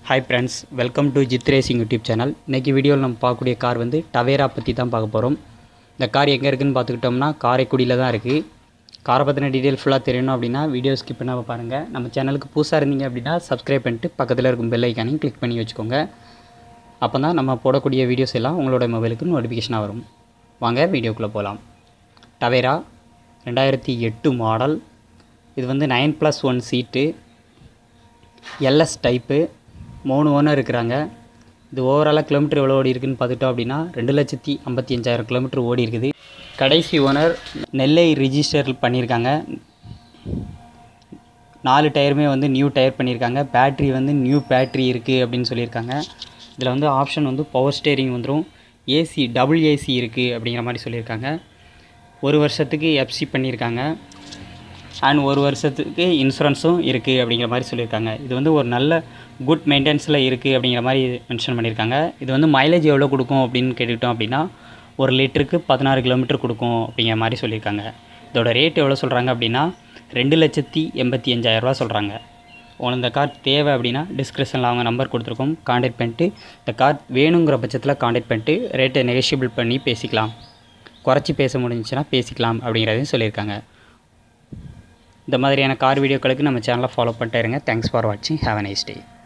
hi friends welcome to Jith racing YouTube channel இன்றைக்கி வீடியோவில் நம்ம பார்க்கக்கூடிய கார் வந்து டவேரா பற்றி தான் பார்க்க போகிறோம் இந்த கார் எங்கே இருக்குதுன்னு பார்த்துக்கிட்டோம்னா காரைக்குடியில் தான் இருக்குது காரை பற்றின டீட்டெயில் ஃபுல்லாக தெரியணும் அப்படின்னா வீடியோ ஸ்கிப் பண்ணாமல் பாருங்கள் நம்ம சேனலுக்கு புதுசாக இருந்தீங்க அப்படின்னா சப்ஸ்கிரைப் பண்ணிட்டு பக்கத்தில் இருக்கும் பெல் ஐக்கானையும் கிளிக் பண்ணி வச்சுக்கோங்க அப்போ தான் நம்ம போடக்கூடிய வீடியோஸ் எல்லாம் உங்களோட மொபைலுக்கு நோட்டிஃபிகேஷனாக வரும் வாங்க வீடியோக்குள்ளே போகலாம் டவேரா ரெண்டாயிரத்தி எட்டு மாடல் இது வந்து nine plus one seat LS type மூணு ஓனர் இருக்கிறாங்க இது ஓவராலாக கிலோமீட்டர் எவ்வளோ ஓடி இருக்குன்னு பார்த்துட்டோம் அப்படின்னா ரெண்டு லட்சத்தி ஐம்பத்தி அஞ்சாயிரம் கிலோமீட்டர் ஓடி இருக்குது கடைசி ஓனர் நெல்லை ரிஜிஸ்டர் பண்ணியிருக்காங்க நாலு டயருமே வந்து நியூ டயர் பண்ணியிருக்காங்க பேட்ரி வந்து நியூ பேட்ரி இருக்குது அப்படின்னு சொல்லியிருக்காங்க இதில் வந்து ஆப்ஷன் வந்து பவர் ஸ்டேரிங் வந்துடும் ஏசி டபுள் ஏசி இருக்குது அப்படிங்கிற மாதிரி சொல்லியிருக்காங்க ஒரு வருஷத்துக்கு எஃப்சி பண்ணியிருக்காங்க அண்ட் ஒரு வருஷத்துக்கு இன்சூரன்ஸும் இருக்குது அப்படிங்கிற மாதிரி சொல்லியிருக்காங்க இது வந்து ஒரு நல்ல குட் மெயின்டெனன்ஸில் இருக்குது அப்படிங்கிற மாதிரி மென்ஷன் பண்ணியிருக்காங்க இது வந்து மைலேஜ் எவ்வளோ கொடுக்கும் அப்படின்னு கேட்டுக்கிட்டோம் அப்படின்னா ஒரு லிட்டருக்கு பதினாறு கிலோமீட்டர் கொடுக்கும் அப்படிங்கிற மாதிரி சொல்லியிருக்காங்க இதோட ரேட் எவ்வளோ சொல்கிறாங்க அப்படின்னா ரெண்டு லட்சத்தி எண்பத்தி அஞ்சாயிரரூவா சொல்கிறாங்க உங்களுக்கு இந்த கார் தேவை அப்படின்னா டிஸ்கிரிப்ஷனில் அவங்க நம்பர் கொடுத்துருக்கோம் காண்டாக்ட் பண்ணிட்டு இந்த கார் வேணுங்கிற பட்சத்தில் காண்டாக்ட் பண்ணிட்டு ரேட்டை நெகோஷியபிள் பண்ணி பேசிக்கலாம் குறைச்சி பேச முடிஞ்சுச்சுன்னா பேசிக்கலாம் அப்படிங்கிறதையும் சொல்லியிருக்காங்க இந்த மாதிரியான கார் வீடியோக்களுக்கு நம்ம சேனலை ஃபாலோ பண்ணிட்டே இருங்க தேங்க்ஸ் ஃபார் வாட்சிங் ஹேவ் அ நைஸ் டே